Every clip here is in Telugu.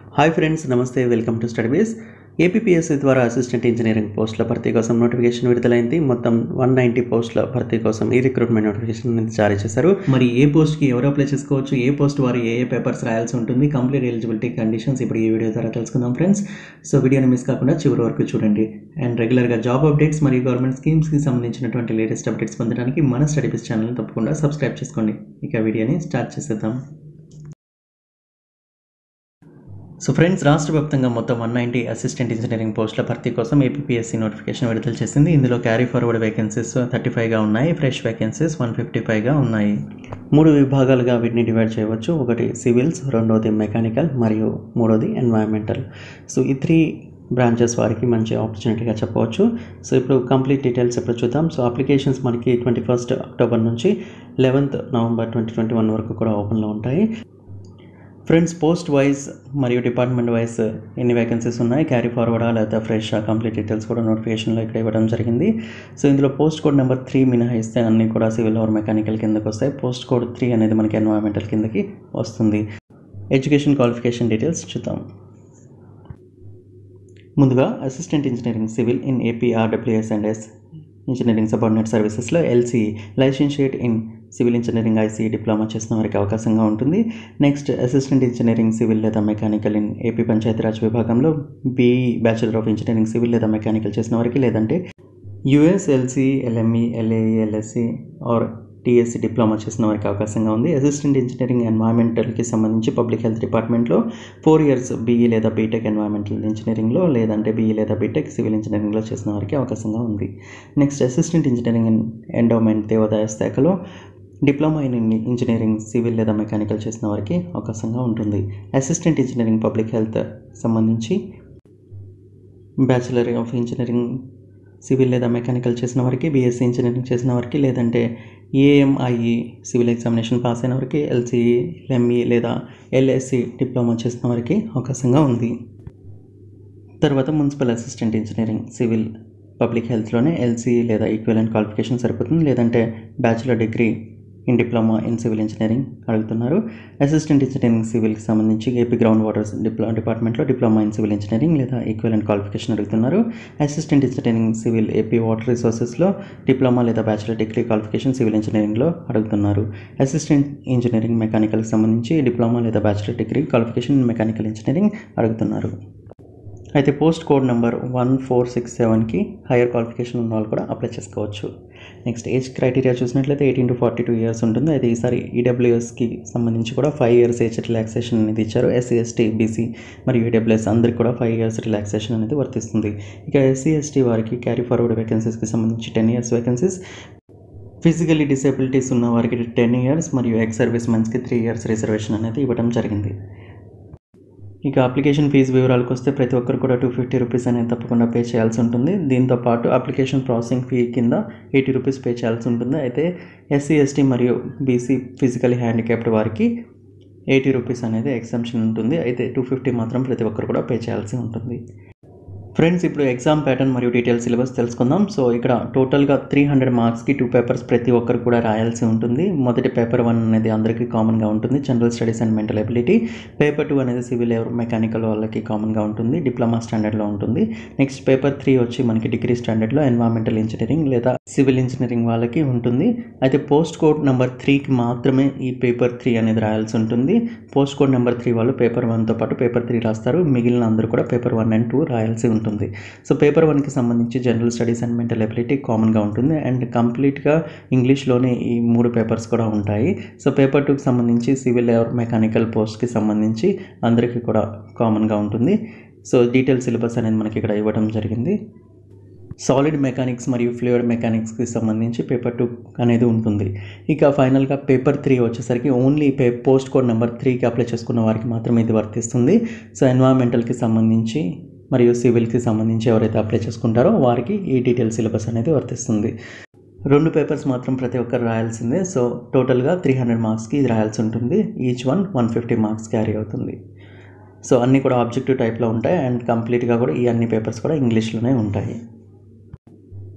హాయ్ ఫ్రెండ్స్ నమస్తే వెల్కమ్ టు స్టడీబేస్ ఏపీఎస్సీ ద్వారా అసిస్టెంట్ ఇంజనీరింగ్ పోస్టుల భర్తీ కోసం నోటిఫికేషన్ విడుదలైంది మొత్తం వన్ నైంటీ పోస్టుల భర్తీ కోసం ఈ రిక్రూట్మెంట్ నోటిఫికేషన్ అనేది జారీ చేశారు మరి ఏ పోస్ట్కి ఎవరు అప్లై చేసుకోవచ్చు ఏ పోస్ట్ వారు ఏ ఏ పేపర్స్ రాయాల్సి ఉంటుంది కంప్లీట్ ఎలిజిబిలిటీ కండిషన్స్ ఇప్పుడు ఈ వీడియో ద్వారా తెలుసుకుందాం ఫ్రెండ్స్ సో వీడియోని మిస్ కాకుండా చివరి వరకు చూడండి అండ్ రెగ్యులర్గా జాబ్ అప్డేట్స్ మరియు గవర్నమెంట్ స్కీమ్స్కి సంబంధించినటువంటి లేటెస్ట్ అప్డేట్స్ పొందడానికి మన స్టడీబేస్ ఛానల్ తప్పకుండా సబ్స్క్రైబ్ చేసుకోండి ఇక వీడియోని స్టార్ట్ చేసేద్దాం సో ఫ్రెండ్స్ రాష్ట్ర వ్యాప్తంగా మొత్తం వన్ నైంటీ అసిస్టెంట్ ఇంజనీరింగ్ పోస్టుల భర్తీ కోసం ఏపీఎస్సీ నోటిఫికేషన్ విడుదల చేసింది ఇందులో క్యారీ ఫార్వర్డ్ వేకెన్సీస్ థర్టీ ఫైవ్గా ఉన్నాయి ఫ్రెష్ వేకెన్సీస్ వన్ ఫిఫ్టీ ఫైవ్గా ఉన్నాయి మూడు విభాగాలుగా వీటిని డివైడ్ చేయవచ్చు ఒకటి సివిల్స్ రెండోది మెకానికల్ మరియు మూడోది ఎన్వైరన్మెంటల్ సో ఈ త్రీ బ్రాంచెస్ వారికి మంచి ఆపర్చునిటీగా చెప్పవచ్చు సో ఇప్పుడు కంప్లీట్ డీటెయిల్స్ ఇప్పుడు చూద్దాం సో అప్లికేషన్స్ మనకి ట్వంటీ ఫస్ట్ అక్టోబర్ నుంచి eleventh November twenty twenty one వరకు కూడా ఓపెన్లో ఉంటాయి ఫ్రెండ్స్ పోస్ట్ వైజ్ మరియు డిపార్ట్మెంట్ వైజ్ ఎన్ని వేకెన్సీస్ ఉన్నాయి క్యారీ ఫార్వర్డా లేదా ఫ్రెష్ కంప్లీట్ డీటెయిల్స్ కూడా నోటిఫికేషన్లో ఇక్కడ ఇవ్వడం జరిగింది సో ఇందులో పోస్ట్ కోడ్ నెంబర్ త్రీ మినహాయిస్తే అన్నీ కూడా సివిల్ ఆర్ మెకానికల్ కిందకి వస్తాయి పోస్ట్ కోడ్ త్రీ అనేది మనకి ఎన్వైరన్మెంటల్ కిందకి వస్తుంది ఎడ్యుకేషన్ క్వాలిఫికేషన్ డీటెయిల్స్ చూద్దాం ముందుగా assistant engineering civil in AP RWS and S engineering subordinate సర్వీసెస్లో LC licentiate in civil engineering IC diploma చేసిన వారికి అవకాశంగా ఉంటుంది నెక్స్ట్ అసిస్టెంట్ ఇంజనీరింగ్ సివిల్ లేదా మెకానికల్ ఇన్ ఏపీ పంచాయతీరాజ్ విభాగంలో BE bachelor of engineering civil లేదా మెకానికల్ చేసిన వారికి లేదంటే USLC LME LAE LSC or TSC diploma చేసిన వారికి అవకాశంగా ఉంది అసిస్టెంట్ ఇంజనీరింగ్ ఎన్వైరన్మెంటల్కి సంబంధించి పబ్లిక్ హెల్త్ డిపార్ట్మెంట్లో ఫోర్ ఇయర్స్ బీఈ లేదా బీటెక్ ఎన్వైరన్మెంటల్ ఇంజనీరింగ్లో లేదంటే బీఈ లేదా బీటెక్ సివిల్ ఇంజనీరింగ్లో చేసిన వారికి అవకాశంగా ఉంది next assistant engineering in endowment దేవాదాయ శాఖలో డిప్లొమా ఇన్ ఇంజనీరింగ్ సివిల్ లేదా మెకానికల్ చేసిన వారికి అవకాశంగా ఉంటుంది అసిస్టెంట్ ఇంజనీరింగ్ పబ్లిక్ హెల్త్ సంబంధించి బ్యాచిలర్ ఆఫ్ ఇంజనీరింగ్ సివిల్ లేదా మెకానికల్ చేసిన వారికి బీఎస్సీ ఇంజనీరింగ్ చేసిన వారికి లేదంటే ఏఎంఐఈ సివిల్ ఎగ్జామినేషన్ పాస్ అయిన వారికి ఎల్సీఈ ఎంఈ లేదా ఎల్ఎస్సి డిప్లొమా చేసిన వారికి అవకాశంగా ఉంది తర్వాత municipal assistant engineering civil public హెల్త్లోనే ఎల్సీ లేదా ఈక్వలెంట్ క్వాలిఫికేషన్ సరిపోతుంది లేదంటే bachelor degree in diploma in civil engineering అడుగుతున్నారు అసిస్టెంట్ ఇంజనీరింగ్ సివిల్కి సంబంధించి ఏపీ గ్రౌండ్ వాటర్ డిప్లో డిపార్ట్మెంట్లో డిప్లొమా ఇన్ సివిల్ ఇంజనీరింగ్ లేదా ఈక్వలెంట్ క్వాలిఫికేషన్ అడుగుతున్నారు assistant engineering civil AP water రిసోర్సెస్లో డిప్లొమా లేదా బ్యాచిలర్ డిగ్రీ క్వాలిఫికేషన్ సివిల్ ఇంజనీరింగ్లో అడుగుతున్నారు అసిస్టెంట్ ఇంజనీరింగ్ మెకానికల్కి సంబంధించి డిప్లొమా లేదా bachelor degree qualification mechanical engineering అడుగుతున్నారు అయితే post code number one four six సెవెన్కి హైయర్ క్వాలిఫికేషన్ ఉన్న వాళ్ళు కూడా అప్లై చేసుకోవచ్చు నెక్స్ట్ ఏజ్ క్రైటీరియా చూసినట్లయితే eighteen to forty two years ఉంటుంది అయితే ఈసారి ఈడబ్ల్యూఎస్కి సంబంధించి కూడా ఫైవ్ ఇయర్స్ ఏజ్ రిలాక్సేషన్ అనేది ఇచ్చారు ఎస్సీ ఎస్టీ బీసీ మరియు ఈడబ్ల్యూఎస్ అందరికి కూడా ఫైవ్ ఇయర్స్ రిలాక్సేషన్ అనేది వర్తిస్తుంది ఇక ఎస్సీ ఎస్టీ వారికి క్యారీ ఫార్వర్డ్ వేకెన్సీస్కి సంబంధించి ten years vacancies physically disabilities ఉన్న వారికి టెన్ ఇయర్స్ మరియు ఎక్స్ సర్వీస్ మెన్స్కి త్రీ ఇయర్స్ రిజర్వేషన్ అనేది ఇవ్వడం జరిగింది ఇక అప్లికేషన్ ఫీజు వివరాలకు వస్తే ప్రతి ఒక్కరు కూడా టూ ఫిఫ్టీ రూపీస్ అనేది తప్పకుండా పే చేయాల్సి ఉంటుంది దీంతో పాటు అప్లికేషన్ ప్రాసెసింగ్ ఫీ కింద ఎయిటీ రూపీస్ పే చేయాల్సి ఉంటుంది అయితే ఎస్సీ ఎస్టీ మరియు బీసీ ఫిజికలీ హ్యాండిక్యాప్డ్ వారికి ఎయిటీ రూపీస్ అనేది ఎగ్జామ్షన్ ఉంటుంది అయితే టూ ఫిఫ్టీ మాత్రం ప్రతి ఒక్కరు కూడా పే చేయాల్సి ఉంటుంది ఫ్రెండ్స్ ఇప్పుడు ఎగ్జామ్ ప్యాటర్న్ మరియు డీటెయిల్ సిలబస్ తెలుసుకుందాం సో ఇక్కడ టోటల్గా త్రీ హండ్రెడ్ మార్క్స్కి టూ పేపర్స్ ప్రతి ఒక్కరు కూడా రాయాల్సి ఉంటుంది మొదటి పేపర్ వన్ అనేది అందరికీ కామన్గా ఉంటుంది general studies and mental ability paper two అనేది సివిల్ మెకానికల్ వాళ్ళకి కామన్గా ఉంటుంది డిప్లొమా స్టాండర్డ్లో ఉంటుంది నెక్స్ట్ పేపర్ త్రీ వచ్చి మనకి డిగ్రీ స్టాండర్డ్లో ఎన్వైరన్మెంటల్ ఇంజనీరింగ్ లేదా సివిల్ ఇంజనీరింగ్ వాళ్ళకి ఉంటుంది అయితే పోస్ట్ కోడ్ నెంబర్ త్రీకి మాత్రమే ఈ పేపర్ త్రీ అనేది రాయాల్సి ఉంటుంది పోస్ట్ కోడ్ నెంబర్ త్రీ వాళ్ళు పేపర్ వన్తో పాటు పేపర్ త్రీ రాస్తారు మిగిలిన అందరూ కూడా పేపర్ వన్ అండ్ టూ రాయాల్సి ఉంటుంది సో పేపర్ వన్కి సంబంధించి general studies and mental ability కామన్గా ఉంటుంది అండ్ కంప్లీట్గా ఇంగ్లీష్లోనే ఈ మూడు పేపర్స్ కూడా ఉంటాయి సో పేపర్ టూకి సంబంధించి సివిల్ ఆర్ మెకానికల్ పోస్ట్కి సంబంధించి అందరికీ కూడా కామన్గా ఉంటుంది సో డీటెయిల్ సిలబస్ అనేది మనకి ఇక్కడ ఇవ్వడం జరిగింది సాలిడ్ మెకానిక్స్ మరియు ఫ్లూయిడ్ మెకానిక్స్కి సంబంధించి పేపర్ టూ అనేది ఉంటుంది ఇక ఫైనల్గా పేపర్ త్రీ వచ్చేసరికి only pay post code number త్రీకి అప్లై చేసుకున్న వారికి మాత్రమే ఇది వర్తిస్తుంది సో ఎన్వైరన్మెంటల్కి సంబంధించి మరియు సివిల్కి సంబంధించి ఎవరైతే అప్లై చేసుకుంటారో వారికి ఈ డీటెయిల్ సిలబస్ అనేది వర్తిస్తుంది రెండు పేపర్స్ మాత్రం ప్రతి ఒక్కరు రాయాల్సిందే సో టోటల్గా త్రీ హండ్రెడ్ మార్క్స్కి ఇది రాయాల్సి ఉంటుంది each one one fifty marks carry అవుతుంది సో అన్నీ కూడా ఆబ్జెక్టివ్ టైప్లో ఉంటాయి అండ్ కంప్లీట్గా కూడా ఈ అన్ని పేపర్స్ కూడా ఇంగ్లీష్లోనే ఉంటాయి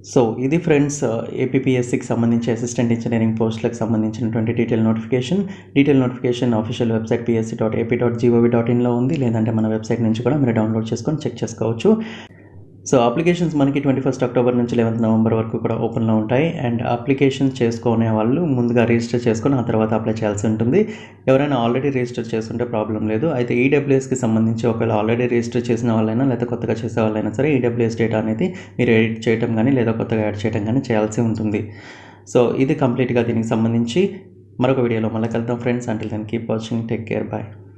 సో ఇది ఫ్రెండ్స్ ఏపీఎస్సికి సంబంధించి అసిస్టెంట్ ఇంజనీరింగ్ పోస్టులకు సంబంధించినటువంటి detail notification detail notification official website PSC dot AP dot GOV dot ఇన్లో ఉంది లేదంటే మన వెబ్సైట్ నుంచి కూడా మీరు డౌన్లోడ్ చేసుకొని చెక్ చేసుకోవచ్చు సో అప్లికేషన్స్ మనకి ట్వంటీ ఫస్ట్ అక్టోబర్ నుంచి లెవెన్త్ నవంబర్ వరకు కూడా ఓపెన్లో ఉంటాయి అండ్ అప్లికేషన్ చేసుకునే వాళ్ళు ముందుగా రిజిస్టర్ చేసుకొని ఆ తర్వాత అప్లై చేయాల్సి ఉంటుంది ఎవరైనా ఆల్రెడీ రిజిస్టర్ చేసుకుంటే ప్రాబ్లం లేదు అయితే ఈడబ్ల్యూఎస్కి సంబంధించి ఒకవేళ ఆల్రెడీ రిజిస్టర్ చేసిన వాళ్ళైనా లేదా కొత్తగా చేసే వాళ్ళైనా సరే ఈడబ్ల్యూఎస్ డేటా అనేది మీరు ఎడిట్ చేయడం కానీ లేదా కొత్తగా యాడ్ చేయడం కానీ చేయాల్సి ఉంటుంది సో ఇది కంప్లీట్గా దీనికి సంబంధించి మరొక వీడియోలో మళ్ళీ కలుద్దాం friends until then keep watching take care bye